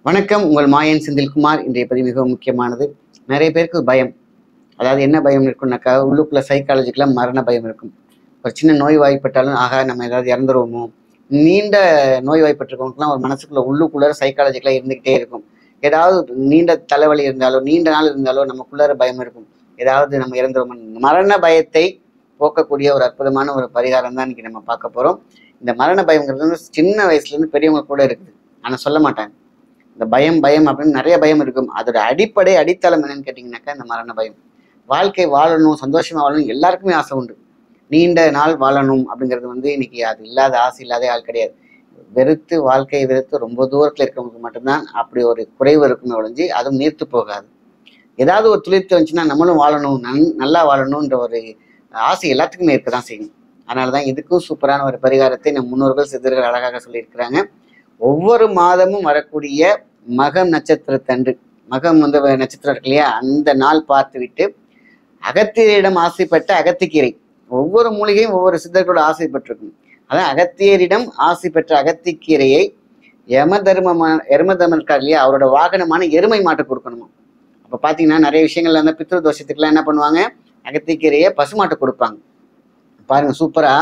வணக்கம் உங்கள் மாயன் செந்தில்குமார் இன்றைய பதிவு மிகவும் முக்கியமானது நிறைய பேருக்கு பயம் அதாவது என்ன பயம் இருக்கும்னாக்கா உள்ளுக்குள்ள சைக்காலஜிக்கெலாம் மரண பயம் இருக்கும் ஒரு சின்ன நோய் வாய்ப்பட்டாலும் ஆகா நம்ம ஏதாவது இறந்துருவோமோ நீண்ட நோய் வாய்ப்பட்டிருக்கவங்களுக்குலாம் ஒரு மனசுக்குள்ள உள்ளுக்குள்ளார சைக்காலஜிக்கலாக இருந்துக்கிட்டே இருக்கும் ஏதாவது நீண்ட தலைவலி இருந்தாலோ நீண்ட நாள் இருந்தாலோ நமக்குள்ளார பயம் இருக்கும் ஏதாவது நம்ம இறந்துருவோம் மரண பயத்தை போக்கக்கூடிய ஒரு அற்புதமான ஒரு பரிகாரம் தான் இன்னைக்கு நம்ம பார்க்க போகிறோம் இந்த மரண பயம்ங்கிறது வந்து சின்ன வயசுலேருந்து பெரியவங்க கூட இருக்குது ஆனால் சொல்ல மாட்டாங்க இந்த பயம் பயம் அப்படின்னு நிறைய பயம் இருக்கும் அதோட அடிப்படை அடித்தளம் என்னன்னு கேட்டிங்கனாக்கா இந்த மரண பயம் வாழ்க்கை வாழணும் சந்தோஷமா வாழணும் எல்லாருக்குமே ஆசை உண்டு நீண்ட நாள் வாழணும் அப்படிங்கிறது வந்து இன்னைக்கு அது இல்லாத ஆசை இல்லாத ஆள் கிடையாது வெறுத்து வாழ்க்கையை வெறுத்து ரொம்ப தூரத்தில் இருக்கிறவங்களுக்கு மட்டும்தான் அப்படி ஒரு குறைவு இருக்குமே ஒழிஞ்சு அதுவும் நீர்த்து போகாது ஏதாவது ஒரு துளிர்த்து வந்துச்சுன்னா நம்மளும் வாழணும் நன் நல்லா வாழணுன்ற ஒரு ஆசை எல்லாத்துக்குமே இருக்க தான் செய்யும் அதனால தான் இதுக்கும் சூப்பரான ஒரு பரிகாரத்தை நம் முன்னோர்கள் சித்தர்கள் அழகாக சொல்லியிருக்கிறாங்க ஒவ்வொரு மாதமும் வரக்கூடிய மகம் நட்சத்திரத்தன்று மகம் வந்து வ- நட்சத்திரம் இருக்கு இல்லையா அந்த நாள் பார்த்து விட்டு அகத்தியரிடம் ஆசைப்பட்ட அகத்திக்கீரை ஒவ்வொரு மூலிகையும் ஒவ்வொரு சித்தர்களோட ஆசைப்பட்டிருக்கும் அதான் அகத்தியரிடம் ஆசை பெற்ற அகத்திக்கீரையை யம தர்மமான யம தர்மம் இருக்கார் இல்லையா அவரோட வாகனமான எருமை மாட்டு கொடுக்கணுமா அப்போ பார்த்தீங்கன்னா நிறைய விஷயங்கள்ல வந்து பித்ரு தோஷத்துக்குலாம் என்ன பண்ணுவாங்க அகத்திக்கீரையை பசுமாட்டு கொடுப்பாங்க பாருங்க சூப்பரா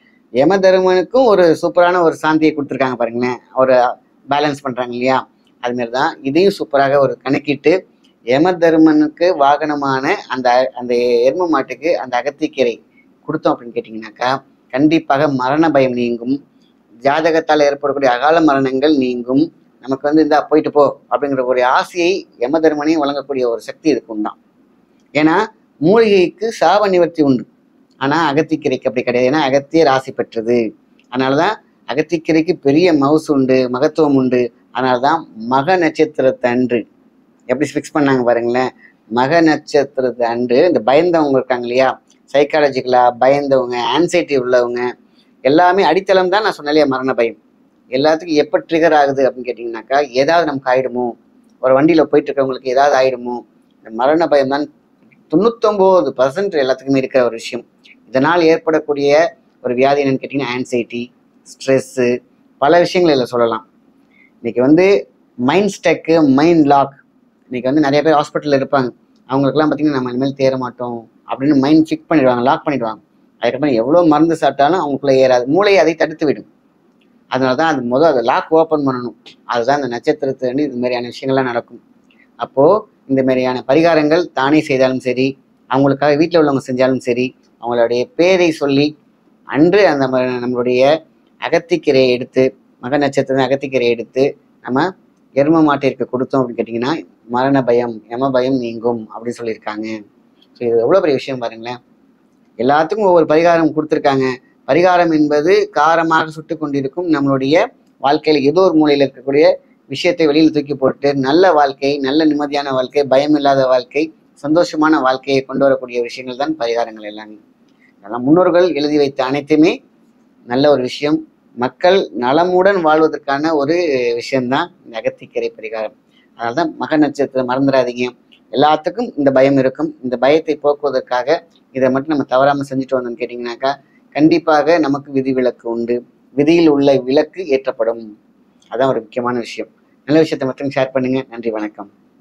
யம தர்மனுக்கும் ஒரு சூப்பரான ஒரு சாந்தியை கொடுத்துருக்காங்க பாருங்களேன் ஒரு பேலன்ஸ் பண்றாங்க இல்லையா அது மாதிரி தான் இதையும் சூப்பராக ஒரு கணக்கிட்டு யம தர்மனுக்கு வாகனமான அந்த அந்த எரும மாட்டுக்கு அந்த அகத்திக்கீரை கொடுத்தோம் அப்படின்னு கேட்டிங்கனாக்கா கண்டிப்பாக மரண பயம் நீங்கும் ஜாதகத்தால் ஏற்படக்கூடிய அகால மரணங்கள் நீங்கும் நமக்கு வந்து இந்த போயிட்டு போ அப்படிங்கிற ஒரு ஆசையை யம தர்மனையும் வழங்கக்கூடிய ஒரு சக்தி இதுக்கு உண்டாம் ஏன்னா மூலிகைக்கு சாப நிவர்த்தி உண்டு ஆனா அகத்திக்கீரைக்கு அப்படி கிடையாது ஏன்னா அகத்திய ராசி பெற்றது அதனாலதான் அகத்திக்கீரைக்கு பெரிய மவுஸ் உண்டு மகத்துவம் உண்டு அதனாலதான் மக நட்சத்திரத்து அன்று எப்படி ஃபிக்ஸ் பண்ணாங்க பாருங்களேன் மக நட்சத்திரத்து அன்று இந்த பயந்தவங்க இருக்காங்க இல்லையா சைக்காலஜிக்கலா பயந்தவங்க ஆன்சைட்டி உள்ளவங்க எல்லாமே அடித்தளம் தான் நான் சொன்னேன் இல்லையா மரண பயம் எல்லாத்துக்கும் எப்போ ட்ரிகர் ஆகுது அப்படின்னு கேட்டிங்கனாக்கா ஏதாவது நமக்கு ஆயிடுமோ ஒரு வண்டியில் போயிட்டு இருக்கவங்களுக்கு ஏதாவது ஆயிடுமோ இந்த மரண பயம் தான் தொண்ணூத்தொம்பது பர்சன்ட் எல்லாத்துக்குமே இருக்கிற ஒரு விஷயம் இதனால் ஏற்படக்கூடிய ஒரு வியாதி என்னன்னு கேட்டிங்கன்னா ஆன்சைட்டி ஸ்ட்ரெஸ்ஸு பல விஷயங்கள் இதில் சொல்லலாம் இன்னைக்கு வந்து மைண்ட் ஸ்டெக்கு மைண்ட் லாக் இன்னைக்கு வந்து நிறைய பேர் ஹாஸ்பிட்டலில் இருப்பாங்க அவங்களுக்குலாம் பார்த்தீங்கன்னா நம்ம இனிமேல் தேர மாட்டோம் அப்படின்னு மைண்ட் ஃபிக் பண்ணிடுவாங்க லாக் பண்ணிடுவாங்க அதுக்கப்புறம் எவ்வளோ மருந்து சாப்பிட்டாலும் அவங்களுக்குள்ள ஏறாது மூளை அதை தடுத்து விடும் அதனால தான் அது முதல் அதை லாக் ஓப்பன் பண்ணணும் அதுதான் அந்த நட்சத்திரத்து வந்து இது மாதிரியான விஷயங்கள்லாம் நடக்கும் அப்போது இந்த மாதிரியான பரிகாரங்கள் தானே செய்தாலும் சரி அவங்களுக்காக வீட்டில் உள்ளவங்க செஞ்சாலும் சரி அவங்களுடைய பேரை சொல்லி அன்று அந்த ம- நம்மளுடைய அகத்திக்கீரையை எடுத்து மக நட்சத்திரம் அகத்திக்கீரையை எடுத்து நம்ம எரும மாட்டிற்கு கொடுத்தோம் அப்படின்னு கேட்டிங்கன்னா மரண பயம் யம பயம் நீங்கும் அப்படின்னு சொல்லியிருக்காங்க ஸோ இது எவ்வளோ பெரிய விஷயம் பாருங்களேன் எல்லாத்துக்கும் ஒவ்வொரு பரிகாரம் கொடுத்துருக்காங்க பரிகாரம் என்பது காரமாக சுட்டு கொண்டிருக்கும் நம்மளுடைய வாழ்க்கையில் ஏதோ ஒரு மூலையில் இருக்கக்கூடிய விஷயத்தை வெளியில் தூக்கி போட்டு நல்ல வாழ்க்கை நல்ல நிம்மதியான வாழ்க்கை பயம் இல்லாத வாழ்க்கை சந்தோஷமான வாழ்க்கையை கொண்டு வரக்கூடிய விஷயங்கள் தான் பரிகாரங்கள் எல்லாமே அதெல்லாம் முன்னோர்கள் எழுதி வைத்த அனைத்துமே நல்ல ஒரு விஷயம் மக்கள் நலமுடன் வாழ்வதற்கான ஒரு விஷயம்தான் இந்த அகத்திக்கரை பரிகாரம் அதனால தான் மக நட்சத்திரம் மறந்துடாதீங்க எல்லாத்துக்கும் இந்த பயம் இருக்கும் இந்த பயத்தை போக்குவதற்காக இதை மட்டும் நம்ம தவறாமல் செஞ்சுட்டு வந்தோம்னு கேட்டிங்கனாக்கா கண்டிப்பாக நமக்கு விதிவிலக்கு உண்டு விதியில் உள்ள விலக்கு ஏற்றப்படும் அதான் ஒரு முக்கியமான விஷயம் நல்ல விஷயத்தை மட்டும் ஷேர் பண்ணுங்க நன்றி வணக்கம்